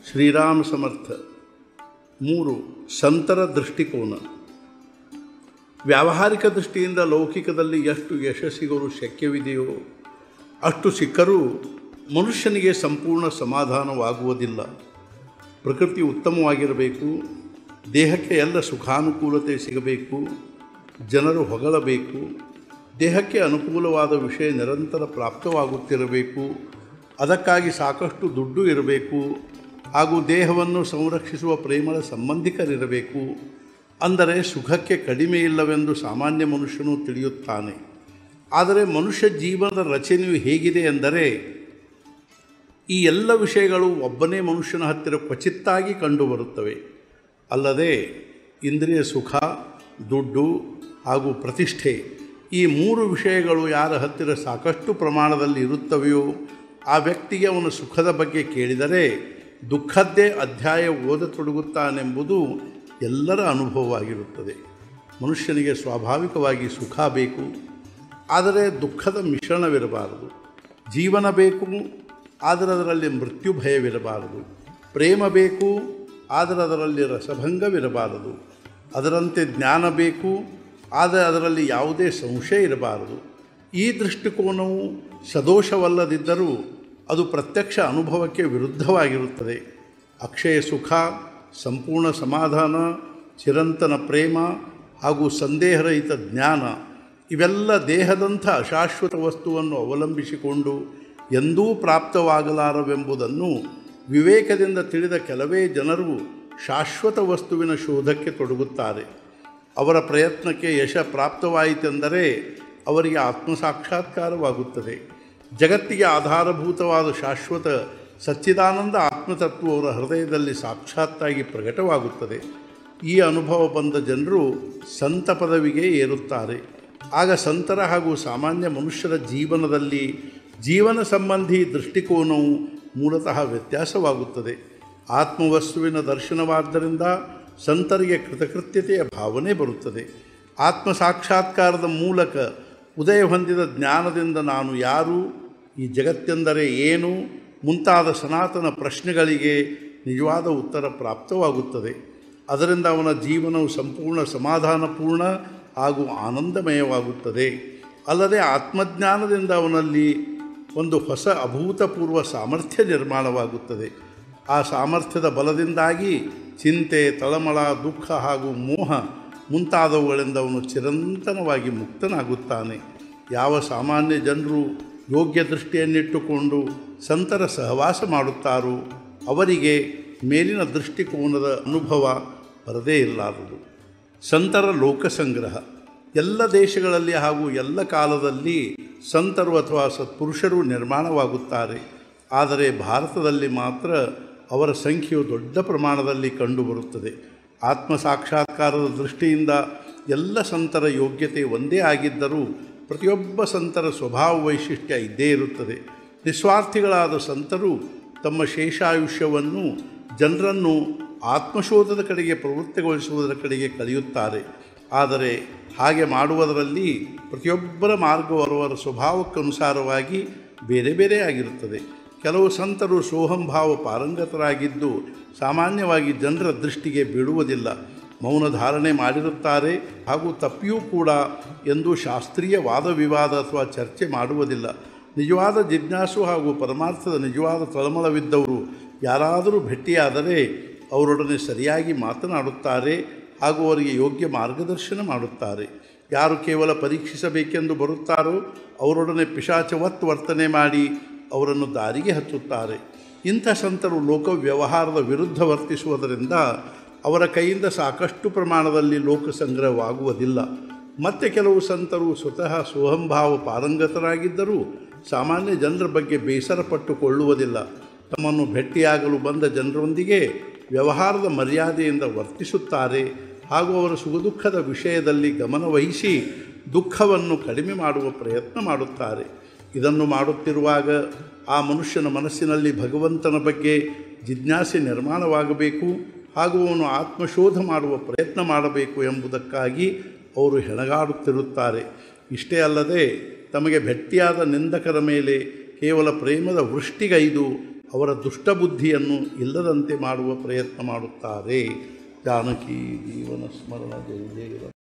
ಶ್ರೀರಾಮ ಸಮರ್ಥ ಮೂರು ಸಂತರ ದೃಷ್ಟಿಕೋನ ವ್ಯಾವಹಾರಿಕ ದೃಷ್ಟಿಯಿಂದ ಲೌಕಿಕದಲ್ಲಿ ಎಷ್ಟು ಯಶಸ್ಸಿಗಲು ಶಕ್ಯವಿದೆಯೋ ಅಷ್ಟು ಸಿಕ್ಕರೂ ಮನುಷ್ಯನಿಗೆ ಸಂಪೂರ್ಣ ಸಮಾಧಾನವಾಗುವುದಿಲ್ಲ ಪ್ರಕೃತಿ ಉತ್ತಮವಾಗಿರಬೇಕು ದೇಹಕ್ಕೆ ಎಲ್ಲ ಸುಖಾನುಕೂಲತೆ ಸಿಗಬೇಕು ಜನರು ಹೊಗಳಬೇಕು ದೇಹಕ್ಕೆ ಅನುಕೂಲವಾದ ವಿಷಯ ನಿರಂತರ ಪ್ರಾಪ್ತವಾಗುತ್ತಿರಬೇಕು ಅದಕ್ಕಾಗಿ ಸಾಕಷ್ಟು ದುಡ್ಡು ಇರಬೇಕು ಹಾಗೂ ದೇಹವನ್ನು ಸಂರಕ್ಷಿಸುವ ಪ್ರೇಮದ ಸಂಬಂಧಿಕರಿರಬೇಕು ಅಂದರೆ ಸುಖಕ್ಕೆ ಕಡಿಮೆ ಇಲ್ಲವೆಂದು ಸಾಮಾನ್ಯ ಮನುಷ್ಯನು ತಿಳಿಯುತ್ತಾನೆ ಆದರೆ ಮನುಷ್ಯ ಜೀವನದ ರಚನೆಯು ಹೇಗಿದೆ ಎಂದರೆ ಈ ಎಲ್ಲ ವಿಷಯಗಳು ಒಬ್ಬನೇ ಮನುಷ್ಯನ ಹತ್ತಿರ ಕ್ವಚಿತ್ತಾಗಿ ಕಂಡುಬರುತ್ತವೆ ಅಲ್ಲದೆ ಇಂದ್ರಿಯ ಸುಖ ದುಡ್ಡು ಹಾಗೂ ಪ್ರತಿಷ್ಠೆ ಈ ಮೂರು ವಿಷಯಗಳು ಯಾರ ಹತ್ತಿರ ಸಾಕಷ್ಟು ಪ್ರಮಾಣದಲ್ಲಿ ಇರುತ್ತವೆಯೋ ಆ ವ್ಯಕ್ತಿಗೆ ಅವನ ಸುಖದ ಬಗ್ಗೆ ಕೇಳಿದರೆ ದುಃಖದ್ದೇ ಅಧ್ಯಾಯ ಓದತೊಡಗುತ್ತಾನೆಂಬುದು ಎಲ್ಲರ ಅನುಭವವಾಗಿರುತ್ತದೆ ಮನುಷ್ಯನಿಗೆ ಸ್ವಾಭಾವಿಕವಾಗಿ ಸುಖ ಬೇಕು ಆದರೆ ದುಃಖದ ಮಿಶ್ರಣವಿರಬಾರದು ಜೀವನ ಬೇಕು ಆದರೆ ಅದರಲ್ಲಿ ಮೃತ್ಯು ಭಯವಿರಬಾರದು ಪ್ರೇಮ ಬೇಕು ಆದರೆ ಅದರಲ್ಲಿ ರಸಭಂಗವಿರಬಾರದು ಅದರಂತೆ ಜ್ಞಾನ ಬೇಕು ಆದರೆ ಅದರಲ್ಲಿ ಯಾವುದೇ ಸಂಶಯ ಇರಬಾರದು ಈ ದೃಷ್ಟಿಕೋನವು ಸದೋಷವಲ್ಲದಿದ್ದರೂ ಅದು ಪ್ರತ್ಯಕ್ಷ ಅನುಭವಕ್ಕೆ ವಿರುದ್ಧವಾಗಿರುತ್ತದೆ ಅಕ್ಷಯ ಸುಖ ಸಂಪೂರ್ಣ ಸಮಾಧಾನ ಚಿರಂತನ ಪ್ರೇಮ ಹಾಗೂ ಸಂದೇಹರಹಿತ ಜ್ಞಾನ ಇವೆಲ್ಲ ದೇಹದಂಥ ಅಶಾಶ್ವತ ವಸ್ತುವನ್ನು ಅವಲಂಬಿಸಿಕೊಂಡು ಎಂದೂ ಪ್ರಾಪ್ತವಾಗಲಾರವೆಂಬುದನ್ನು ವಿವೇಕದಿಂದ ತಿಳಿದ ಕೆಲವೇ ಜನರು ಶಾಶ್ವತ ವಸ್ತುವಿನ ಶೋಧಕ್ಕೆ ತೊಡಗುತ್ತಾರೆ ಅವರ ಪ್ರಯತ್ನಕ್ಕೆ ಯಶ ಪ್ರಾಪ್ತವಾಯಿತೆಂದರೆ ಅವರಿಗೆ ಆತ್ಮಸಾಕ್ಷಾತ್ಕಾರವಾಗುತ್ತದೆ ಜಗತ್ತಿಗೆ ಆಧಾರಭೂತವಾದ ಶಾಶ್ವತ ಸಚ್ಚಿದಾನಂದ ಆತ್ಮತತ್ವ ಅವರ ಹೃದಯದಲ್ಲಿ ಸಾಕ್ಷಾತ್ತಾಗಿ ಪ್ರಕಟವಾಗುತ್ತದೆ ಈ ಅನುಭವ ಬಂದ ಜನರು ಸಂತ ಪದವಿಗೆ ಏರುತ್ತಾರೆ ಆಗ ಸಂತರ ಹಾಗೂ ಸಾಮಾನ್ಯ ಮನುಷ್ಯರ ಜೀವನದಲ್ಲಿ ಜೀವನ ಸಂಬಂಧಿ ದೃಷ್ಟಿಕೋನವು ಮೂಲತಃ ವ್ಯತ್ಯಾಸವಾಗುತ್ತದೆ ಆತ್ಮವಸ್ತುವಿನ ದರ್ಶನವಾದ್ದರಿಂದ ಸಂತರಿಗೆ ಕೃತಕೃತ್ಯತೆಯ ಭಾವನೆ ಬರುತ್ತದೆ ಆತ್ಮ ಸಾಕ್ಷಾತ್ಕಾರದ ಮೂಲಕ ಉದಯ ಹೊಂದಿದ ಜ್ಞಾನದಿಂದ ನಾನು ಯಾರು ಈ ಜಗತ್ತೆಂದರೆ ಏನು ಮುಂತಾದ ಸನಾತನ ಪ್ರಶ್ನೆಗಳಿಗೆ ನಿಜವಾದ ಉತ್ತರ ಪ್ರಾಪ್ತವಾಗುತ್ತದೆ ಅದರಿಂದ ಅವನ ಜೀವನವು ಸಂಪೂರ್ಣ ಸಮಾಧಾನಪೂರ್ಣ ಹಾಗೂ ಆನಂದಮಯವಾಗುತ್ತದೆ ಅಲ್ಲದೆ ಆತ್ಮಜ್ಞಾನದಿಂದ ಅವನಲ್ಲಿ ಒಂದು ಹೊಸ ಅಭೂತಪೂರ್ವ ಸಾಮರ್ಥ್ಯ ನಿರ್ಮಾಣವಾಗುತ್ತದೆ ಆ ಸಾಮರ್ಥ್ಯದ ಬಲದಿಂದಾಗಿ ಚಿಂತೆ ತಳಮಳ ದುಃಖ ಹಾಗೂ ಮೋಹ ಮುಂತಾದವುಗಳಿಂದ ಅವನು ಚಿರಂತನವಾಗಿ ಮುಕ್ತನಾಗುತ್ತಾನೆ ಯಾವ ಸಾಮಾನ್ಯ ಜನರು ಯೋಗ್ಯ ದೃಷ್ಟಿಯನ್ನಿಟ್ಟುಕೊಂಡು ಸಂತರ ಸಹವಾಸ ಮಾಡುತ್ತಾರೋ ಅವರಿಗೆ ಮೇಲಿನ ದೃಷ್ಟಿಕೋನದ ಅನುಭವ ಬರದೇ ಇರಲಾರದು ಸಂತರ ಲೋಕಸಂಗ್ರಹ ಎಲ್ಲ ದೇಶಗಳಲ್ಲಿ ಹಾಗೂ ಎಲ್ಲ ಕಾಲದಲ್ಲಿ ಸಂತರು ಅಥವಾ ಸತ್ಪುರುಷರು ನಿರ್ಮಾಣವಾಗುತ್ತಾರೆ ಆದರೆ ಭಾರತದಲ್ಲಿ ಮಾತ್ರ ಅವರ ಸಂಖ್ಯೆಯು ದೊಡ್ಡ ಪ್ರಮಾಣದಲ್ಲಿ ಕಂಡುಬರುತ್ತದೆ ಆತ್ಮ ಸಾಕ್ಷಾತ್ಕಾರದ ದೃಷ್ಟಿಯಿಂದ ಎಲ್ಲ ಸಂತರ ಯೋಗ್ಯತೆ ಒಂದೇ ಆಗಿದ್ದರೂ ಪ್ರತಿಯೊಬ್ಬ ಸಂತರ ಸ್ವಭಾವ ವೈಶಿಷ್ಟ್ಯ ಇದ್ದೇ ಇರುತ್ತದೆ ನಿಸ್ವಾರ್ಥಿಗಳಾದ ಸಂತರು ತಮ್ಮ ಶೇಷಾಯುಷ್ಯವನ್ನು ಜನರನ್ನು ಆತ್ಮಶೋಧದ ಕಡೆಗೆ ಪ್ರವೃತ್ತಿಗೊಳಿಸುವುದರ ಕಡೆಗೆ ಕಳೆಯುತ್ತಾರೆ ಆದರೆ ಹಾಗೆ ಮಾಡುವುದರಲ್ಲಿ ಪ್ರತಿಯೊಬ್ಬರ ಮಾರ್ಗವು ಅವರವರ ಸ್ವಭಾವಕ್ಕನುಸಾರವಾಗಿ ಬೇರೆ ಬೇರೆ ಆಗಿರುತ್ತದೆ ಕೆಲವು ಸಂತರು ಸೋಹಂಭಾವ ಪಾರಂಗತರಾಗಿದ್ದು ಸಾಮಾನ್ಯವಾಗಿ ಜನರ ದೃಷ್ಟಿಗೆ ಬೀಳುವುದಿಲ್ಲ ಮೌನ ಧಾರಣೆ ಮಾಡಿರುತ್ತಾರೆ ಹಾಗೂ ತಪ್ಪಿಯೂ ಕೂಡ ಎಂದು ಶಾಸ್ತ್ರೀಯ ವಾದ ವಿವಾದ ಅಥವಾ ಚರ್ಚೆ ಮಾಡುವುದಿಲ್ಲ ನಿಜವಾದ ಜಿಜ್ಞಾಸು ಹಾಗೂ ಪರಮಾರ್ಥದ ನಿಜವಾದ ತಳಮಳವಿದ್ದವರು ಯಾರಾದರೂ ಭೇಟಿಯಾದರೆ ಅವರೊಡನೆ ಸರಿಯಾಗಿ ಮಾತನಾಡುತ್ತಾರೆ ಹಾಗೂ ಅವರಿಗೆ ಯೋಗ್ಯ ಮಾರ್ಗದರ್ಶನ ಮಾಡುತ್ತಾರೆ ಯಾರು ಕೇವಲ ಪರೀಕ್ಷಿಸಬೇಕೆಂದು ಬರುತ್ತಾರೋ ಅವರೊಡನೆ ಪಿಶಾಚವತ್ ವರ್ತನೆ ಮಾಡಿ ಅವರನ್ನು ದಾರಿಗೆ ಹಚ್ಚುತ್ತಾರೆ ಇಂಥ ಸಂತರು ಲೋಕ ವ್ಯವಹಾರದ ವಿರುದ್ಧ ವರ್ತಿಸುವುದರಿಂದ ಅವರ ಕೈಯಿಂದ ಸಾಕಷ್ಟು ಪ್ರಮಾಣದಲ್ಲಿ ಲೋಕ ಸಂಗ್ರಹವಾಗುವುದಿಲ್ಲ ಮತ್ತು ಕೆಲವು ಸಂತರು ಸ್ವತಃ ಸೋಹಂಭಾವ ಪಾರಂಗತರಾಗಿದ್ದರೂ ಸಾಮಾನ್ಯ ಜನರ ಬಗ್ಗೆ ಬೇಸರ ಪಟ್ಟುಕೊಳ್ಳುವುದಿಲ್ಲ ತಮ್ಮನ್ನು ಭೇಟಿಯಾಗಲು ಬಂದ ಜನರೊಂದಿಗೆ ವ್ಯವಹಾರದ ಮರ್ಯಾದೆಯಿಂದ ವರ್ತಿಸುತ್ತಾರೆ ಹಾಗೂ ಅವರ ಸುಖದುಃಖದ ವಿಷಯದಲ್ಲಿ ಗಮನವಹಿಸಿ ದುಃಖವನ್ನು ಕಡಿಮೆ ಮಾಡುವ ಪ್ರಯತ್ನ ಮಾಡುತ್ತಾರೆ ಇದನ್ನು ಮಾಡುತ್ತಿರುವಾಗ ಆ ಮನುಷ್ಯನ ಮನಸ್ಸಿನಲ್ಲಿ ಭಗವಂತನ ಬಗ್ಗೆ ಜಿಜ್ಞಾಸೆ ನಿರ್ಮಾಣವಾಗಬೇಕು ಹಾಗೂ ಅವನು ಆತ್ಮಶೋಧ ಮಾಡುವ ಪ್ರಯತ್ನ ಮಾಡಬೇಕು ಎಂಬುದಕ್ಕಾಗಿ ಅವರು ಹೆಣಗಾಡುತ್ತಿರುತ್ತಾರೆ ಇಷ್ಟೇ ಅಲ್ಲದೆ ತಮಗೆ ಭೆಟ್ಟಿಯಾದ ನಿಂದಕರ ಮೇಲೆ ಕೇವಲ ಪ್ರೇಮದ ವೃಷ್ಟಿಗೈದು ಅವರ ದುಷ್ಟಬುದ್ಧಿಯನ್ನು ಇಲ್ಲದಂತೆ ಮಾಡುವ ಪ್ರಯತ್ನ ಮಾಡುತ್ತಾರೆ ಜಾನಕಿ ಜೀವನ ಸ್ಮರಣ ಜಯ ಜಯ